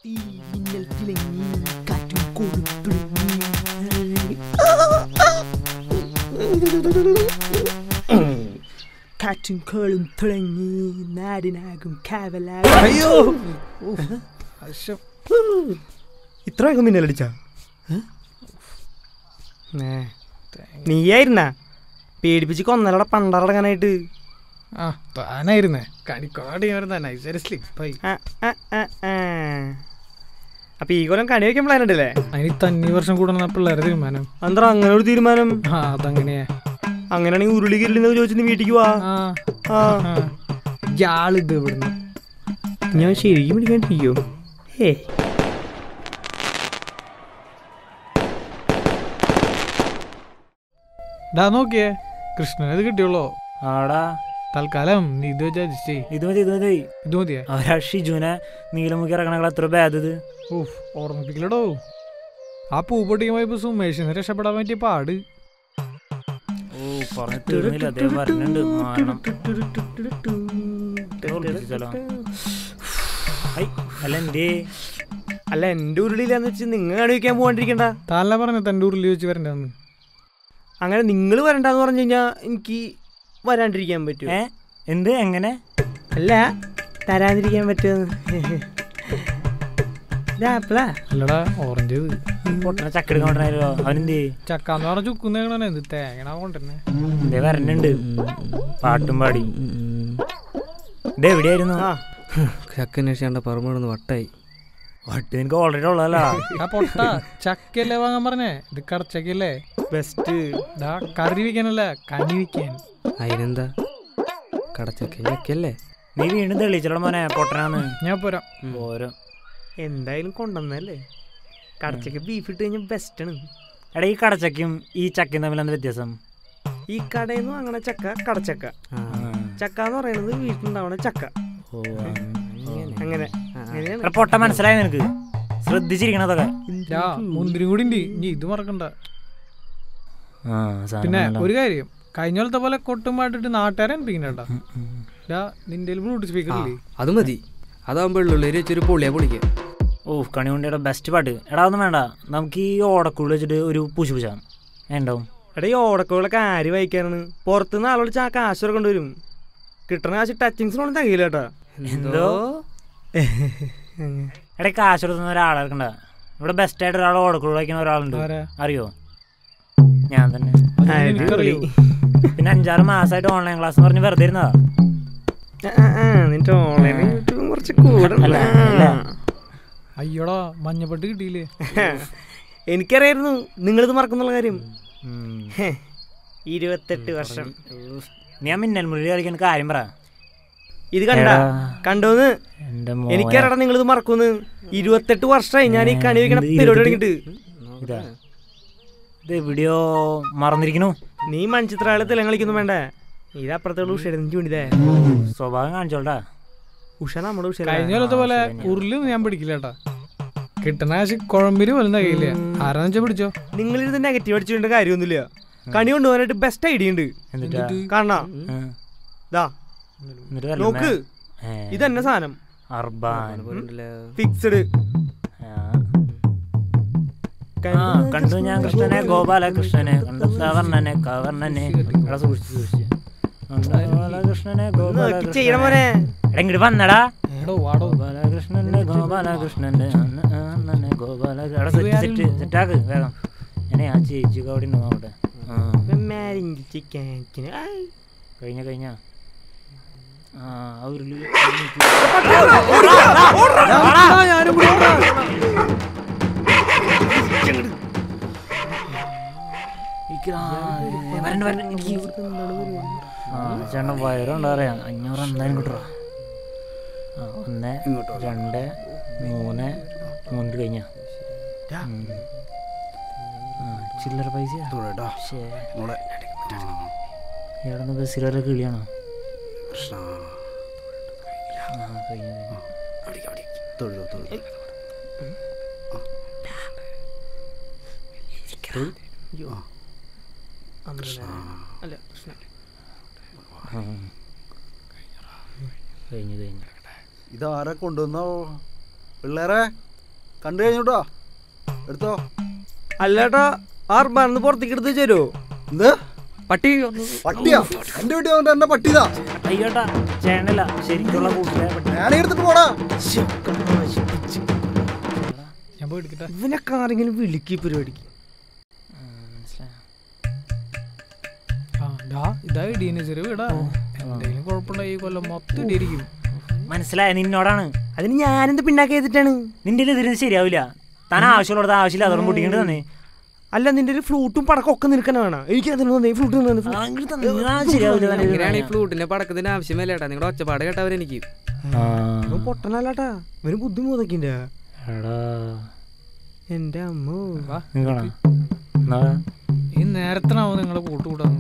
തീമിന്നൽ തിളങ്ങി കാറ്റും കൊടുത്തുടങ്ങി കാറ്റും കോളും തിളങ്ങി നാടിനാകും കാവലാകും അയ്യോ ഇത്ര വേഗം മിന്നലടിച്ച നീയായിരുന്നാ പേടിപ്പിച്ച് കൊന്നലട പണ്ടറടങ്ങാനായിട്ട് ആ താനായിരുന്നേ കണിക്കോടി വരുന്ന നൈസൊരു സ്ലിപ്പായി ആ, ആ, ആ, ആ. അപ്പൊ ഈ കൊല്ലം കണി വയ്ക്കാൻ പ്ലാൻ ഉണ്ടല്ലേ അതിന് തന്നി വർഷം കൂടുന്ന പിള്ളേരെ തീരുമാനം എന്താ അങ്ങനെ ഒരു തീരുമാനം ആ അതങ്ങനെയാ അങ്ങനെയാണെങ്കിൽ ഉരുളി കിരലെന്ന് ചോദിച്ചു നീ വീട്ടിക്ക് വാ ആ ആ ആ. ഇയാളിത് ഇവിടുന്ന് ഞാൻ ശരിക്കും പിടിക്കാണ്ടിരിക്കോ ഏ ഡാ നോക്കിയേ കൃഷ്ണന് ഇത് കിട്ടിയുള്ളോ ആടാ തൽക്കാലം നീ ഇത് വെച്ച് അഡ്ജസ്റ്റ് ചെയ് ഇത് മതി ഇത് മതി ഇത് മതിയേ അവരാ ഷിജുനെ നീലമുഖി ഇറങ്ങണ എത്ര ഭേദം ഇത് ഓഫ് ഓർമ്മിപ്പിക്കലടോ ആ പൂ പൊട്ടിക്കുമ്പോ ഇപ്പൊ സുമേഷിന് രക്ഷപ്പെടാൻ പറ്റിയ പാട് ഓ പറഞ്ഞു തീർന്നില്ല അതേ പറഞ്ഞിട്ടുണ്ട് മാറണം ഉറപ്പിച്ചല്ലോ. ഐ, അല്ല എന്തേ അല്ല എന്റെ ഉരുളിയിലാന്ന് വെച്ച് നിങ്ങൾ കണി വയ്ക്കാൻ പോകാണ്ടിരിക്കണ്ട താല പറഞ്ഞ തൻ്റെ ഉരുളി വെച്ച് വരണ്ടെന്ന് അങ്ങനെ നിങ്ങൾ വരണ്ടെന്ന് പറഞ്ഞു കഴിഞ്ഞാൽ എനിക്ക് വരാണ്ടിരിക്കാൻ പറ്റുമോ ഏ എന്ത് എങ്ങനെ അല്ല തരാതിരിക്കാൻ പറ്റുമോ ഇതാപ്പിളാ അല്ലടാ ഓറഞ്ച് ഇത് പൊട്ടണ ചക്കെടുക്കാൻ പറ്റണല്ലോ അവനെന്തേ ചക്കാന്ന് പറഞ്ഞ ചുക്കുന്നേക്കണേ ഇത് തേങ്ങണ കൊണ്ടുതന്നെ ഇതേ വരണുണ്ട് പാട്ടും പാടി ഇത് എവിടെയായിരുന്നു ആ ചക്കന്വേഷിയാണ്ട പറമ്പ് വട്ടായി വട്ട് നിനക്ക് ഓൾറെഡി ഉള്ളതല്ല ആ പൊട്ട ചക്കല്ലേ വാങ്ങാൻ പറഞ്ഞേ ഇത് കടച്ചക്കല്ലേ ബെസ്റ്റ് ഇതാ കറി വെക്കാനല്ല കണി വെക്കാൻ അതിനെന്താ കടച്ചക്ക ചക്കല്ലേ നീ വീണ്ടും തെളിയിച്ചോളൂ മോനെ പൊട്ടനാന്ന് ഞാൻ പോരാ ഓരോ എന്തായാലും കൊണ്ടുവന്നല്ലേ കടച്ചക്ക് ബീഫ് ഇട്ട് കഴിഞ്ഞാൽ ബെസ്റ്റാണ് എടാ ഈ കടച്ചക്കും ഈ ചക്കയും തമ്മിൽ എന്താ വ്യത്യാസം ഈ കടയിൽ നിന്ന് വാങ്ങണ ചക്ക കടച്ചക്ക ആ, ചക്ക എന്ന് പറയുന്നത് വീട്ടിലുണ്ടാവണ ചക്ക ഓ, അങ്ങനെ ആ, അങ്ങനെയാണ് എടാ പൊട്ട മനസ്സിലായി നിനക്ക് ശ്രദ്ധിച്ചിരിക്കണതൊക്കെ യാ മുന്തിരി കൂടി ഉണ്ട് ഇനി ഇത് മറക്കണ്ട ആ, സാധനം പിന്നെ നല്ല. ഒരു കാര്യം കഴിഞ്ഞ പോലത്തെ പോലെ കൊട്ടും പാട്ടിട്ട് നാട്ടുകാരെ അനിപ്പിക്കണ്ടേട്ടാ ഡാ നിന്റെ ബ്ലൂടൂത്ത് സ്പീക്കർ ഇല്ലേ അത് മതി അതാകുമ്പോൾ ഉള്ളിൽ വെച്ചൊരു പൊളിയാ പൊളിക്കാം ഓ കണികൊണ്ടിയുടെ ബെസ്റ്റ് പാട്ട് എടാ ഒന്നും വേണ്ട നമുക്ക് ഈ ഓടക്കുള്ളിൽ വെച്ചിട്ട് ഒരു പൂശി പൂശാം ഉണ്ടാവും എടാ ഈ ഓടക്കോളൊക്കെ ആര് വായിക്കാനാണ് പുറത്തുനിന്ന് ആളോട് ചാ കാശ് വരെ കൊണ്ടുവരും കിട്ടണ കാശ് ടച്ചിങ്സിനൊന്നും തികയില്ല കേട്ടാ എന്തോ എടാ ഈ കാശ് കൊടുക്കുന്ന ഒരാളെടുക്കണ്ട ഇവിടെ ബെസ്റ്റ് ആയിട്ട് ഒരാൾ ഓടക്കുള്ളിൽ വയ്ക്കുന്ന ഒരാളുണ്ട് ആരാ? അറിയോ ഞാൻ തന്നെ അത് എനിക്കറിയോ പിന്നെ അഞ്ചാറ് മാസമായിട്ട് ഓൺലൈൻ ക്ലാസ് പറഞ്ഞ് വെറുതെ ഇരുന്നതാ നിന്റെ ഓൺലൈൻ കുറച്ച് കൂടെ അല്ല, അല്ല. അയ്യോടാ മഞ്ഞപ്പെട്ട് കിട്ടിയില്ലേ എനിക്കറിയായിരുന്നു നിങ്ങളിത് മറക്കുന്നുള്ള കാര്യം ഉം. ഹേ, ഇരുപത്തെട്ട് വർഷം നീ ആ മിന്നൽ മുരളി കളിക്കുന്ന കാര്യം പറ ഇത് കണ്ട എടാ. കണ്ടോന്ന് എന്റെ മോനെ. എനിക്കറിയണം നിങ്ങളിത് മറക്കൂന്ന് ഇരുപത്തെട്ട് വർഷമായി ഞാൻ ഈ കണി വയ്ക്കണ ഇത് പരിപാടി ഇരുപത്തെട്ട്? തുടങ്ങിയിട്ട് ഇതാ ഇത് എവിടെയോ മറന്നിരിക്കണു നീ മൺചിത്രാളെ തിലം കളിക്കുന്നു വേണ്ടേ ഇത് അപ്പുറത്തുള്ള ഉഷ ചൂണ്ടിതേ സ്വഭാവം കാണിച്ചോളാ ഉഷ നമ്മുടെ ഉഷ കഴിഞ്ഞ പോലത്തെ പോലെ ഉരുളൊന്നും ഞാൻ പിടിക്കില്ല കേട്ടാ കിട്ടണ കാശ് കുഴമ്പിന് പോലും തികയില്ല ആരാന്ന് വെച്ചാ പിടിച്ചോ നിങ്ങളിത് നെഗറ്റീവ് അടിച്ചുകൊണ്ട് കാര്യമൊന്നുമില്ല കണി കൊണ്ടുപോകാനായിട്ട് ബെസ്റ്റ് ഐഡിയ ഉണ്ട് എന്നിട്ടാ കാണാ ആ. ദാ എന്നിട്ട് വല്ലതും നോക്ക് ഏ, ഇതന്നെ സാധനം അർബാൻ ഫിക്സഡ് ആ. ആ കണ്ടു ഞാൻ കൃഷ്ണനെ ഗോപാലകൃഷ്ണനെ കണ്ടു സവർണനെ കവർണനെ എടാ സൂക്ഷിച്ച് സൂക്ഷിച്ച് കണ്ടു ഗോപാലകൃഷ്ണനെ ഗോപാലകൃഷ്ണനെ ചെയ്യണം മോനെ എടാ ഇങ്ങോട്ട് വന്നടാ ഏടോ വാടോ ഗോപാലകൃഷ്ണന്റെ ഗോപാലകൃഷ്ണന്റെ അണ്ണ- അണ്ണനെ ഗോപാലകൃഷ്ണൻ എടാ സെറ്റ് സെറ്റ് സെറ്റാക്ക് വേഗം എന്നെ ആ ചേച്ചിക്ക് അവിടെ ഉണ്ട് നോക്കട്ടെ ആ മാരിഞ്ച് ചിക്കൻ കഴിഞ്ഞ കഴിഞ്ഞ ആ ആ ഉരുളി ഇക്ക് ആ, വരണ്ട, വരണ്ട, എനിക്ക് ആ ചേട്ടൻ വയറുണ്ട് അറിയാം അഞ്ഞൂറ് എന്തായാലും കിട്ടോ ആ ഒന്ന് രണ്ട് മൂന്ന് മൂന്നിട്ട് കഴിഞ്ഞ ചില്ലറ പൈസ ഇവിടെ ബസ്സിലൊരു കിളിയാണോ ആ കഴിഞ്ഞ കഴിഞ്ഞ അല്ല കൃഷ്ണ ആ. കഴിഞ്ഞു കഴിഞ്ഞു ഇതാരാ കൊണ്ടുവന്നോ പിള്ളേരെ കണ്ടു കഴിഞ്ഞോട്ടോ എടുത്തോ അല്ലേട്ടാ ആർബാണെന്ന് പുറത്തേക്ക് എടുത്ത് തരുമോ എന്ത് പട്ടി പട്ടിയാ എന്റെ വീട്ടിൽ വന്നിട്ട് എന്റെ പട്ടിതാ അയ്യോട്ടാ ചേണ്ടല്ല ശരിക്കുള്ള കൂട്ടിലെ പട്ടി ഞാനേ എടുത്തിട്ട് പോടാ ഞാൻ പോയി എടുക്കട്ടെ ഇവനൊക്കെ ആരെങ്കിലും വിളിക്ക് ഈ പരിപാടിക്ക് ആ ഡാ ഇതാ ഇടീനെ ചെറിയ വീടാ എന്തെങ്കിലും കുഴപ്പമുണ്ടായി ഈ കൊല്ലം മൊത്തം ഇടിയിരിക്കും മനസ്സിലായ നിന്നോടാണ് അതിന് ഞാനെന്ത് പിന്നാക്കം ചെയ്തിട്ടാണ് നിന്റെ ഇതിന് ശരിയാവില്ല താൻ ആവശ്യമുള്ളത് ആവശ്യമില്ല അതോടും പൊട്ടിക്കേണ്ടി തന്നെ അല്ല നിന്റെ ഒരു ഫ്ലൂട്ടും പടക്കം ഒക്കെ നിനക്കന്നെ വേണം എനിക്ക് അതിന് തോന്നി ഫ്ലൂട്ട് ശരിയാവില്ല താൻ ഇത് അങ്ങനെയാണ് ഈ ഫ്ലൂട്ടിന്റെ പടക്കത്തിന്റെ ആവശ്യമല്ല ഏട്ടാ നിങ്ങളുടെ ഒച്ചപ്പാട് കേട്ടവരെനിക്ക് ആ. പൊട്ടനല്ലാട്ടാ ഇവന് ബുദ്ധി മോതക്കിന്റെ എടാ എന്റെ അമ്മ വാ നീ കാണാ എന്നാ ഈ നേരത്തിനാവും നിങ്ങളെ കൂട്ട് കൂടാൻ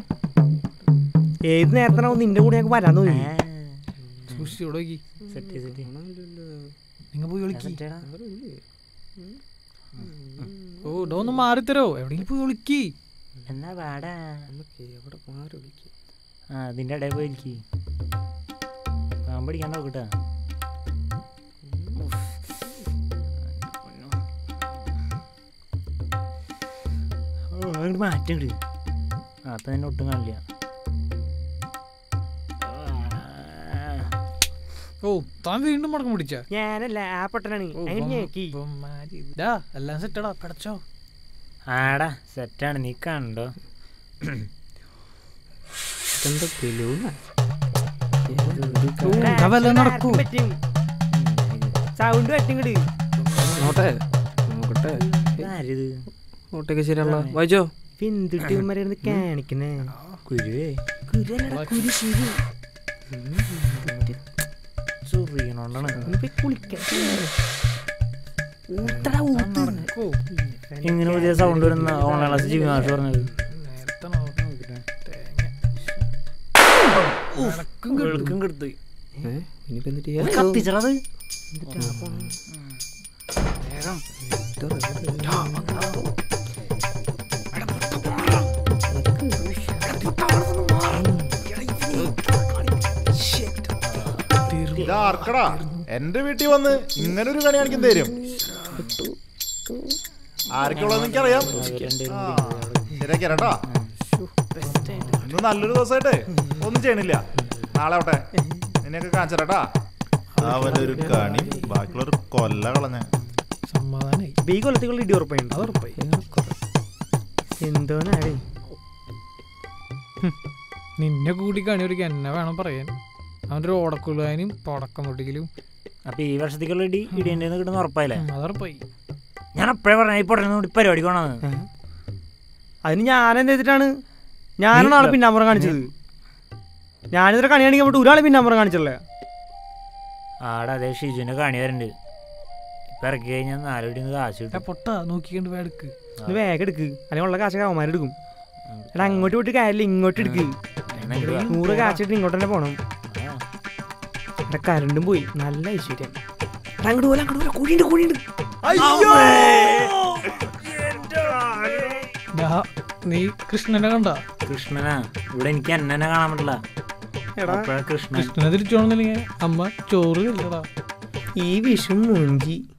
ഏത് നേരത്തിനാവും നിന്റെ കൂടെ ഞങ്ങൾക്ക് വരാൻ തോന്നി സൂക്ഷിച്ച് ഇവിടെ നോക്കി സെറ്റ് സെറ്റ് നിങ്ങൾ പോയി വിളിക്കി സെറ്റേടാ. ഓ ഇടോ ഒന്ന് മാറിത്തരോ എവിടെയെങ്കിലും പോയി വിളിക്കി എന്നാ വേടാ എവിടെ മാറി വിളിക്കും ആ അതിന്റെ ഇടയിൽ പോയി ഇരിക്കി പാമ്പടിക്കാൻ നോക്കട്ടാ അങ്ങോട്ട് മാറ്റങ്ങട് ആ അപ്പൊ തന്നെ ഒട്ടും കാണില്ല ഓ താൻ വീണ്ടും മടക്കം പിടിച്ച ഞാനല്ല ആ പൊട്ടനാണ് അങ്ങനെ ഞെക്കി എല്ലാം സെറ്റടാ പടച്ചോ ആടാ സെറ്റാണ് നീ കണ്ടോ ഇതെന്താ ബലൂണാ വല്ലതും നടക്കൂ സൗണ്ട് പറ്റിങ്ങട് നോട്ടെ നോക്കട്ടെ ആരിത് നോട്ടൊക്കെ ശരിയാണല്ലോ വായിച്ചോ എന്തിട്ട് ഇവന്മാരായിരുന്നു കാണിക്കുന്നേ കുരുവേ കുരല്ലടാ കുരു കുരു ചൊറിയണോണ്ടാണ് ഒന്ന് പോയി കുളിക്കാൻ ഊത്തടാ ഊത്ത് നടക്കൂ ഇങ്ങനെ പുതിയ സൗണ്ട് വരുന്ന ഓൺലൈൻ ക്ലാസ് ജീവി മാഷ് പറഞ്ഞത് നേരത്തെ നോക്കാം തേങ്ങ വെളുക്കും കെടുത്ത് ഏ ഇനിയിപ്പോ എന്നിട്ട് ചെയ്യാ കത്തിച്ചത് ഇതാർക്കടാ എന്റെ വീട്ടിൽ വന്ന് ഇങ്ങനെ ഒരു കണി കാണിക്കാൻ തരും ആർക്കുള്ളതെന്ന് എനിക്കറിയാം ആ, ശരിയാക്കി തരാട്ടോ ഇന്ന് നല്ലൊരു ദിവസമായിട്ടേ ഒന്നും ചെയ്യണില്ല നാളെ ആവട്ടെ നിന്നെയൊക്കെ കാണിച്ചു തരാട്ടാ അവനൊരു കണി ബാക്കിയുള്ളൊരു കൊല്ല കളഞ്ഞ സമാധാനായി ഈ കൊല്ലത്തേക്കുള്ള ഇടി ഉറപ്പാണ് അത് ഉറപ്പായി എന്തോന്നാടേ നിന്നെ കൂടി കണി ഒരുക്കാൻ എന്നെ വേണം പറയാൻ അവൻ്റെ ഒരു ഓടക്കുള്ളാനും പടക്കം പൊട്ടിക്കലും അപ്പൊ ഈ വർഷത്തേക്കുള്ള ഇടി ഇടിയൻ്റെ കിട്ടുന്ന ഉറപ്പായില്ലേ ഉം, അത് ഉറപ്പായി ഞാൻ അപ്പഴേ പറഞ്ഞ ഈ പൊട്ടനോട് പരിപാടി പോണെന്ന് അതിന് ഞാനെന്ത് ചെയ്തിട്ടാണ് ഞാനാണ് ആളെ പിന്നാമ്പുറം കാണിച്ചത് ഞാനിതൊരു കണി കാണിക്കാൻ പറ്റും ഒരാളെ പിന്നാമ്പുറം കാണിച്ചല്ലേ ആടെ അതേ ഷിജുവിന്റെ കണി വരുന്നുണ്ട് ഇപ്പൊ ഇറക്കി കഴിഞ്ഞാൽ നാലോടി കാശ് ഏ, കിട്ടും പൊട്ട നോക്കിക്കണ്ട് വേടുക്ക് ഇത് വേഗം എടുക്ക് അല്ലെങ്കിൽ ഉള്ള കാശൊക്കെ അവന്മാരെടുക്കും എടാ അങ്ങോട്ട് പോയിട്ട് കാര്യമില്ല ഇങ്ങോട്ട് എടുക്ക് നൂറ് കാശിട്ട് ഇങ്ങോട്ട് തന്നെ പോണം എടാ കരണ്ടും പോയി നല്ല ഐശ്വര്യം എടാ അങ്ങോട്ട് പോലെ അങ്ങോട്ട് പോലെ കുഴിയുണ്ട് കുഴിയുണ്ട് ഞാ നീ കൃഷ്ണനെ കണ്ട കൃഷ്ണനാ ഇവിടെ എനിക്ക് എന്നെ കാണാൻ പറ്റില്ല എടാ അപ്പഴാ കൃഷ്ണൻ കൃഷ്ണനെ തിരിച്ചോണെന്നില്ലെങ്കിൽ അമ്മ ചോറ് ഇല്ലടാ ഈ വിഷു മുഞ്ചി